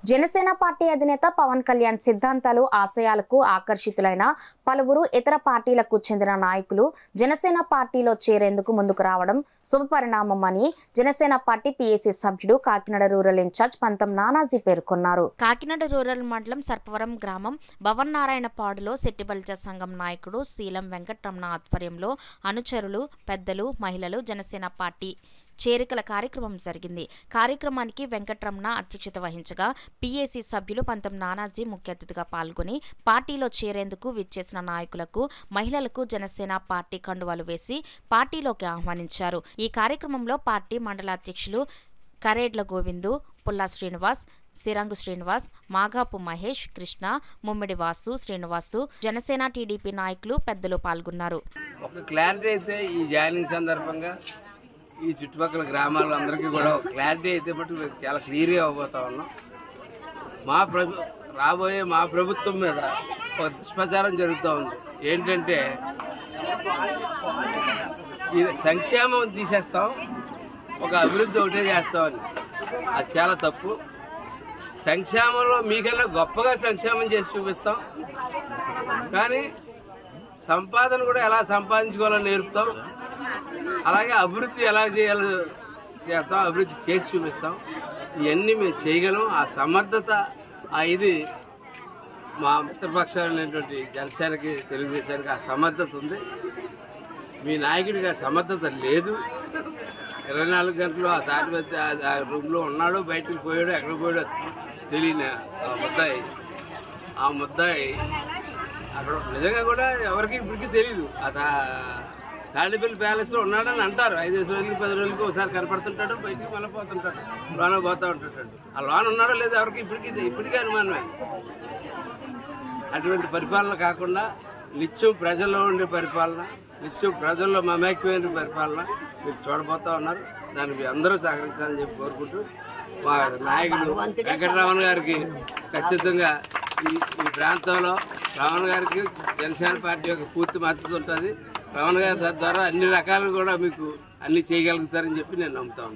Janasena party అధినేత పవన్ కళ్యాణ్ సిద్ధాంతాలు ఆశయాలకు ఆకర్షితులైన పలువురు ఇతర పార్టీలకు చెందిన నాయకులు జనసేన పార్టీలో చేరేందుకు ముందుకు రావడం శుభపరిణామమని జనసేన పార్టీ పీఏసీ సభ్యుడు కాకినాడ రూరల్ ఇన్ఛార్జ్ పంతం నానాజీ పేర్కొన్నారు కాకినాడ రూరల్ మండలం సర్పవరం గ్రామం భవన్ నారాయణపాడులో శెట్టిబల్జ సంఘం నాయకుడు శీలం వెంకటరమణ ఆధ్వర్యంలో అనుచరులు పెద్దలు మహిళలు జనసేన పార్టీ చేరికల కార్యక్రమం జరిగింది కార్యక్రమానికి వెంకట్రమణ అధ్యక్షత వహించగా పీఏసీ సభ్యులు పంతం నానాజీ ముఖ్య అతిథిగా పాల్గొని పార్టీలో చేరేందుకు విచ్చేసిన నాయకులకు మహిళలకు జనసేన పార్టీ కండువాలు వేసి పార్టీలోకి ఆహ్వానించారు ఈ కార్యక్రమంలో పార్టీ మండల అధ్యక్షులు కరేడ్ల గోవిందు పుల్లా శ్రీనివాస్ సిరంగు శ్రీనివాస్ మాగాపు మహేష్ కృష్ణ ముమ్మిడి వాసు శ్రీనివాసు జనసేన టీడీపీ నాయకులు పెద్దలు పాల్గొన్నారు ఒక క్లారిటీ అయితే ఈ జాయినింగ్ సందర్భంగా ఈ చుట్టుపక్కల గ్రామాలందరికీ కూడా ఒక క్లారిటీ అయితే మటు మేము చాలా క్లియర్గా అవ్వబోతా ఉన్నాం మా ప్రభు రాబోయే మా ప్రభుత్వం మీద ఒక దుష్ప్రచారం జరుగుతూ ఉంది ఏంటంటే ఇది సంక్షేమం తీసేస్తాం ఒక అభివృద్ధి ఒకటే చేస్తామని అది చాలా తప్పు సంక్షేమంలో మీకన్నా గొప్పగా సంక్షేమం చేసి చూపిస్తాం కానీ సంపాదన కూడా ఎలా సంపాదించుకోవాలో నేర్పుతాం అలాగే అభివృద్ధి ఎలా చేయాలో చేస్తాం అభివృద్ధి చేసి చూపిస్తాం ఇవన్నీ మేము చేయగలం ఆ సమర్థత ఆ ఇది మా మిత్రపక్షాలైనటువంటి జనసేనకి తెలుగుదేశానికి ఆ సమర్థత ఉంది మీ నాయకుడికి ఆ సమర్థత లేదు ఇరవై నాలుగు గంటలు ఆ దాటి మధ్య ఆ- ఆ రూమ్లో ఉన్నాడు బయటకు పోయాడు ఎక్కడ పోయాడో తెలియని ఆ ముద్దాయి ఆ ముద్దాయి అక్కడ నిజంగా కూడా ఎవరికి ఇప్పటికీ తెలియదు ఆ తా- తాడేపల్లి ప్యాలెస్ లో ఉన్నాడని అంటారు ఐదు రోజులు పది రోజులకి ఒకసారి కనపడుతుంటాడు బయటికి మళ్ళీ పోతుంటాడు లోన పోతా ఉంటుంటాడు ఆ లోన ఉన్నాడో లేదో ఎవరికి ఇప్పటికీ ఇప్పటికీ అనుమానమే అటువంటి పరిపాలన కాకుండా నిత్యం ప్రజల్లో ఉండే పరిపాలన నిత్యం ప్రజల్లో మమేకమైన పరిపాలన మీరు చూడబోతా ఉన్నారు దానికి మీ అందరూ సహకరించాలని చెప్పి కోరుకుంటూ మా నాయకుడు వెంకటరమణ గారికి ఖచ్చితంగా ఈ ఈ ప్రాంతంలో రమణ గారికి జనసేన పార్టీ యొక్క పూర్తి మద్దతు ఉంటుంది రమణ గారి ద్వారా అన్ని రకాలు కూడా మీకు అన్ని చేయగలుగుతారని చెప్పి నేను నమ్ముతా ఉన్నాను